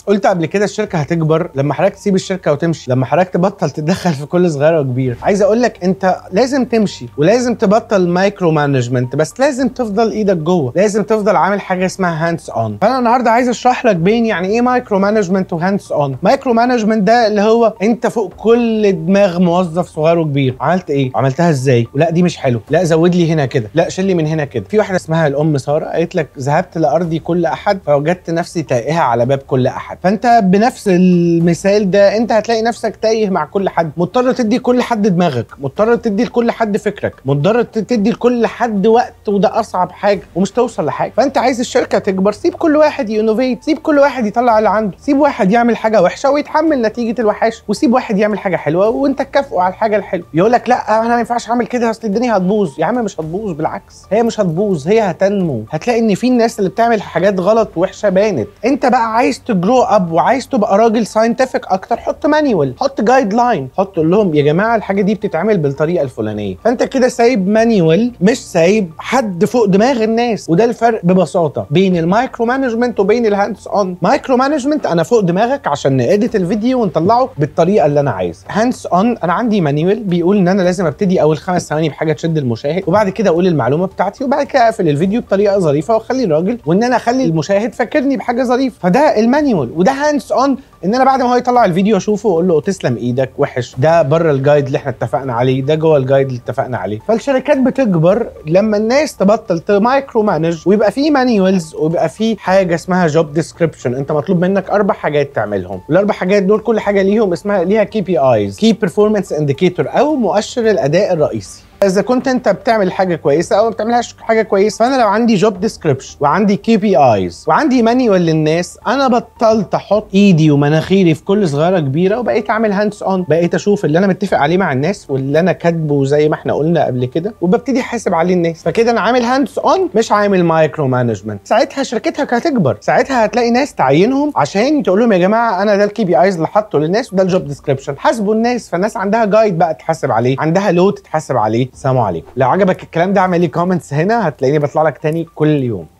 قلت قبل كده الشركه هتكبر لما حضرتك تسيب الشركه وتمشي لما حضرتك تبطل تتدخل في كل صغيره وكبير عايز اقول لك انت لازم تمشي ولازم تبطل مايكرو مانجمنت بس لازم تفضل ايدك جوه لازم تفضل عامل حاجه اسمها هاندز اون فانا النهارده عايز اشرح لك بين يعني ايه مايكرو مانجمنت وهاندز اون مايكرو مانجمنت ده اللي هو انت فوق كل دماغ موظف صغير وكبير عملت ايه عملتها ازاي لا دي مش حلو لا زود لي هنا كده لا شيل لي من هنا كده في واحده اسمها الام ساره قالت لك ذهبت لارضي كل احد فوجدت نفسي تائهه على باب كل احد فانت بنفس المثال ده انت هتلاقي نفسك تايه مع كل حد مضطر تدي كل حد دماغك مضطر تدي لكل حد فكرك مضطر تدي لكل حد وقت وده اصعب حاجه ومش توصل لحاجه فانت عايز الشركه تكبر سيب كل واحد ينوفيت سيب كل واحد يطلع اللي عنده سيب واحد يعمل حاجه وحشه ويتحمل نتيجه الوحش وسيب واحد يعمل حاجه حلوه وانت تكافئه على الحاجه الحلوه يقول لك لا انا ما ينفعش اعمل كده اصل الدنيا هتبوظ يا عم مش هتبوظ بالعكس هي مش هتبوظ هي هتنمو هتلاقي ان في الناس اللي بتعمل حاجات غلط وحشه بانت انت بقى عايز تجرو اب وعايز تبقى راجل ساينتفك اكتر حط مانيوال حط جايد لاين حط قول لهم يا جماعه الحاجه دي بتتعمل بالطريقه الفلانيه فانت كده سايب مانيوال مش سايب حد فوق دماغ الناس وده الفرق ببساطه بين المايكرو مانجمنت وبين الهاندز اون مايكرو مانجمنت انا فوق دماغك عشان نأديت الفيديو ونطلعه بالطريقه اللي انا عايزها هاندز اون انا عندي مانيوال بيقول ان انا لازم ابتدي اول خمس ثواني بحاجه تشد المشاهد وبعد كده اقول المعلومه بتاعتي وبعد كده اقفل الفيديو بطريقه ظريفه واخلي الراجل وان انا اخلي المشاهد فاكرني بحاجه ظريفه فده المانيوال وده هاندز اون ان انا بعد ما هو يطلع الفيديو اشوفه واقول له تسلم ايدك وحش ده بره الجايد اللي احنا اتفقنا عليه ده جوه الجايد اللي اتفقنا عليه فالشركات بتكبر لما الناس تبطل تمايكرو مانج ويبقى في مانيوالز ويبقى في حاجه اسمها جوب ديسكريبشن انت مطلوب منك اربع حاجات تعملهم والاربع حاجات دول كل حاجه ليهم اسمها ليها كي بي ايز كي بيرفورمانس انديكيتور او مؤشر الاداء الرئيسي اذا كنت انت بتعمل حاجه كويسه او ما بتعملهاش حاجه كويسه فانا لو عندي جوب ديسكريبشن وعندي كي بي ايز وعندي مانيوال للناس انا بطلت احط ايدي ومناخيري في كل صغيره كبيره وبقيت اعمل هاندز اون بقيت اشوف اللي انا متفق عليه مع الناس واللي انا كاتبه زي ما احنا قلنا قبل كده وببتدي احاسب عليه الناس فكده انا عامل هاندز اون مش عامل مايكرو مانجمنت ساعتها شركتك هتكبر ساعتها هتلاقي ناس تعينهم عشان تقول لهم يا جماعه انا ده الكي بي ايز اللي حاطه للناس وده الجوب ديسكريبشن حاسبوا الناس فالناس عندها جايد بقى تحاسب عليه عندها لو تتحاسب عليه سلام عليكم لو عجبك الكلام ده اعمل لي كومنتس هنا هتلاقيني بطلع لك تاني كل يوم